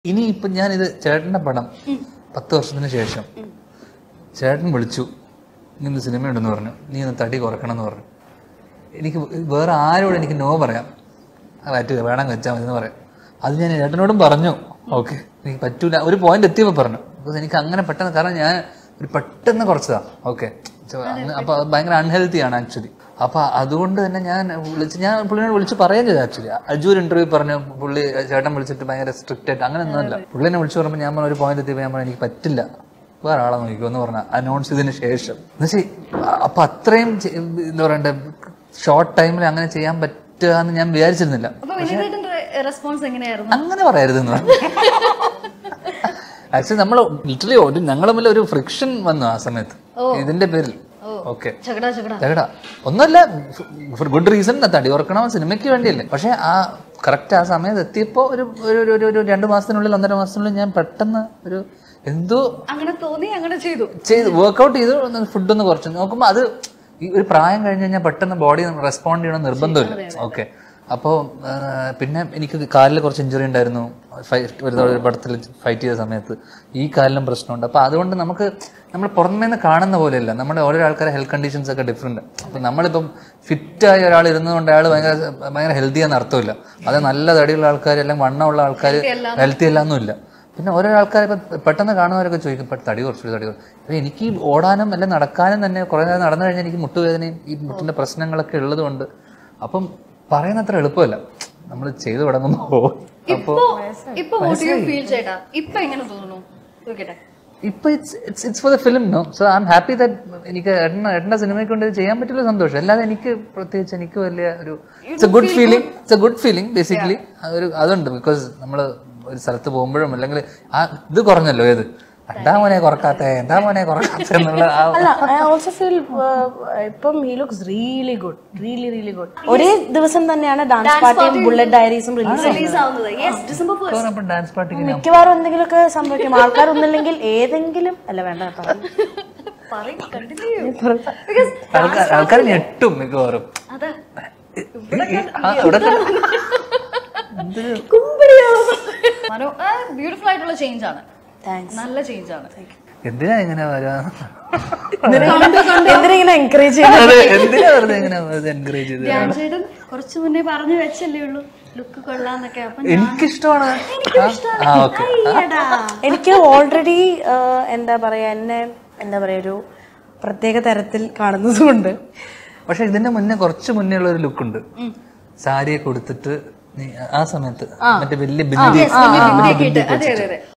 ഇനി ഇപ്പൊ ഞാനിത് ചേട്ടന്റെ പടം പത്ത് വർഷത്തിന് ശേഷം ചേട്ടൻ വിളിച്ചു ഇങ്ങനെ സിനിമ ഉണ്ടെന്ന് പറഞ്ഞു നീ ഒന്ന് തടി കുറക്കണം എന്ന് പറഞ്ഞു എനിക്ക് വേറെ ആരോട് എനിക്ക് നോ പറയാം അത് പറ്റില്ല വേണം വെച്ചാൽ മതി എന്ന് പറയാം അത് ഞാൻ ചേട്ടനോടും പറഞ്ഞു ഓക്കെ എനിക്ക് പറ്റൂല ഒരു പോയിന്റ് എത്തിയപ്പോൾ പറഞ്ഞു ബിക്കോസ് എനിക്ക് അങ്ങനെ പെട്ടെന്ന് കാരണം ഞാൻ ഒരു പെട്ടെന്ന് കുറച്ചതാ ഓക്കെ അപ്പൊ അത് ഭയങ്കര അൺഹെൽത്തി ആണ് ആക്ച്വലി അപ്പൊ അതുകൊണ്ട് തന്നെ ഞാൻ വിളിച്ച് ഞാൻ പുള്ളിനോട് വിളിച്ച് പറയുകയും ചെയ്തു ആക്ച്വലി അജു ഒരു ഇന്റർവ്യൂ പറഞ്ഞു പുള്ളി ചേട്ടൻ വിളിച്ചിട്ട് ഭയങ്കര സ്ട്രിക്റ്റ് ആയിട്ട് അങ്ങനെ ഒന്നുമല്ല പുള്ളിനെ വിളിച്ചു പറയുമ്പോൾ ഞാൻ പറഞ്ഞ ഒരു പോയിന്റ് എത്തിയപ്പോൾ ഞാൻ പറഞ്ഞു എനിക്ക് പറ്റില്ല വേറെ ആളെ നോക്കിക്കോ എന്ന് പറഞ്ഞ അനൗൺസ് ചെയ്തതിന് ശേഷം എന്നുവെച്ചാൽ അപ്പൊ അത്രയും ചെ- എന്താ പറയണ്ടേ ഷോർട്ട് ടൈമിൽ അങ്ങനെ ചെയ്യാൻ പറ്റുക എന്ന് ഞാൻ വിചാരിച്ചിരുന്നില്ല അപ്പൊ വിനീതേട്ടന്റെ റെസ്പോൺസ് എങ്ങനെയായിരുന്നു അങ്ങനെ പറയരുതെന്ന് പറഞ്ഞു ആക്ച്വലി നമ്മൾ ലിറ്ററലി ഒരു ഞങ്ങൾ തമ്മിൽ ഒരു ഫ്രിക്ഷൻ വന്നു ആ സമയത്ത് ഇതിന്റെ പേരിൽ ഓക്കെ ചകട ചകട തകട ഒന്നുമല്ല ഫോർ ഗുഡ് റീസൺ തടി ഓർക്കണം സിനിമയ്ക്ക് വേണ്ടിയല്ലേ പക്ഷെ ആ കറക്റ്റ് ആ സമയത്ത് എത്തിയപ്പോ ഒരു ഒരു ഒരു- ഒരു ഒരു രണ്ട് മാസത്തിനുള്ളിൽ ഒന്നര മാസത്തിനുള്ളിൽ ഞാൻ പെട്ടെന്ന് ഒരു എന്തോ അങ്ങനെ തോന്നി അങ്ങനെ ചെയ്തു ചെയ്ത് വർക്ക്ഔട്ട് ചെയ്തു ഫുഡ് ഒന്ന് കുറച്ച് നോക്കുമ്പോൾ അത് ഈ ഒരു പ്രായം കഴിഞ്ഞ് കഴിഞ്ഞാൽ പെട്ടെന്ന് ബോഡി റെസ്പോണ്ട് ചെയ്യണം നിർബന്ധമില്ല ഓക്കെ അപ്പോൾ പിന്നെ എനിക്ക് കാലിൽ കുറച്ച് ഇഞ്ചുറി ഉണ്ടായിരുന്നു ഫൈറ്റ് ഒരു ഒരു പടത്തിൽ ഫൈറ്റ് ചെയ്ത സമയത്ത് ഈ കാലിലും പ്രശ്നമുണ്ട് അപ്പോൾ അതുകൊണ്ട് നമുക്ക് നമ്മൾ പുറമേ നിന്ന് കാണുന്ന പോലെയല്ല നമ്മുടെ ഓരോ ആൾക്കാരെ ഹെൽത്ത് കണ്ടീഷൻസ് ഒക്കെ ഡിഫറെന്റ് അപ്പം നമ്മളിപ്പം ഫിറ്റായ ഒരാൾ ഇരുന്നതുകൊണ്ട് അയാൾ ഭയങ്കര ഭയങ്കര ഹെൽത്തി ആണെന്ന് അർത്ഥമില്ല അത് നല്ല തടിയുള്ള ആൾക്കാർ അല്ലെങ്കിൽ വണ്ണമുള്ള ആൾക്കാർ ഹെൽത്തി അല്ല ഒന്നുമില്ല പിന്നെ ഓരോ ആൾക്കാർ ഇപ്പം പെട്ടെന്ന് കാണുന്നവരൊക്കെ ചോദിക്കും ഇപ്പം തടി കുറച്ചു തടി കുറച്ചു അപ്പം എനിക്ക് ഈ ഓടാനും അല്ല നടക്കാനും തന്നെ കുറേ നേരം നടന്നു കഴിഞ്ഞാൽ എനിക്ക് മുട്ടുവേദനയും ഈ മുട്ടിന്റെ പ്രശ്നങ്ങളൊക്കെ ഉള്ളതുകൊണ്ട് അപ്പം പറയുന്നത്ര എളുപ്പമല്ല നമ്മൾ ചെയ്തു തുടങ്ങുമ്പോൾ അപ്പോൾ ഇപ്പൊ ഇപ്പൊ വോട്ട് യു ഫീൽ ചേട്ടാ ഇപ്പൊ എങ്ങനെ തോന്നുന്നു നോക്കട്ടെ ഇപ്പൊ it's it's it's for the film no so I am happy that എനിക്ക് ഏട്ടന ഏട്ടൻ്റെ സിനിമയ്ക്ക് കൊണ്ട് ഇത് ചെയ്യാൻ പറ്റില്ല സന്തോഷം അല്ലാതെ എനിക്ക് പ്രത്യേകിച്ച് എനിക്ക് വലിയ ഒരു it's a good feeling it's a good feeling basically ഒരു അതുണ്ട് ബിക്കോസ് നമ്മൾ ഒരു സ്ഥലത്ത് പോകുമ്പോഴും അല്ലെങ്കിൽ ആ ഇത് കുറഞ്ഞല്ലോ ഏത് എന്താ മോനെ കുറക്കാത്ത എന്താ മോനെ കുറക്കാത്ത എന്നുള്ള ആ അല്ല ഐ ഓൾസോ ഫീൽ ഇപ്പം he looks really good really really good ഒരേ ദിവസം തന്നെയാണ് ഡാൻസ് പാർട്ടിയും ബുള്ളറ്റ് ഡയറീസും റിലീസ് റിലീസ് ആവുന്നത് യെസ് ഡിസംബർ ഫസ്റ്റ് ഡാൻസ് പാർട്ടിക്ക് മിക്കവാറും എന്തെങ്കിലുമൊക്കെ സംഭവിക്കും ആൾക്കാർ ഒന്നില്ലെങ്കിൽ ഏതെങ്കിലും അല്ല വേണ്ട പറഞ്ഞു പറയും കണ്ടിന്യൂ ആൾക്കാർ ആൾക്കാർ ഞെട്ടും മിക്കവാറും അതെ ആ, ഇവിടെ തന്നെ മനോ ബ്യൂട്ടിഫുൾ ആയിട്ടുള്ള ചേഞ്ച് ആണ് താങ്ക്സ് നല്ല ചേഞ്ച് ആണ് എന്തിനാ ഇങ്ങനെ വരാ എന്തിനാ എൻകറേജ് ചെയ്യുന്നത് അതെ എന്തിനാ വെറുതെ ഇങ്ങനെ എൻകറേജ് ചെയ്ത് ധ്യാൻ ചേട്ടൻ കുറച്ചു മുന്നേ പറഞ്ഞു വെച്ചല്ലേ ഉള്ളൂ ലുക്ക് കൊള്ളാന്നൊക്കെ അപ്പൊ ഞാൻ- എനിക്കിഷ്ടമാണ് ആ ഓക്കെ അയ്യടാ. എനിക്ക് ഓൾറെഡി എന്താ പറയാ എന്നെ എന്താ പറയാ ഒരു പ്രത്യേക തരത്തിൽ കാണുന്നതുകൊണ്ട് പക്ഷെ ഇതിന്റെ മുന്നേ കുറച്ച് മുന്നേ ഉള്ള ഒരു ലുക്ക് ഉണ്ട് സാരിയെ കൊടുത്തിട്ട് നീ ആ സമയത്ത് മറ്റേ വലിയ ബിന്ദി Yes, വലിയ ബിന്ദിയൊക്കെ ഇട്ട്. അതെ അതെ അതെ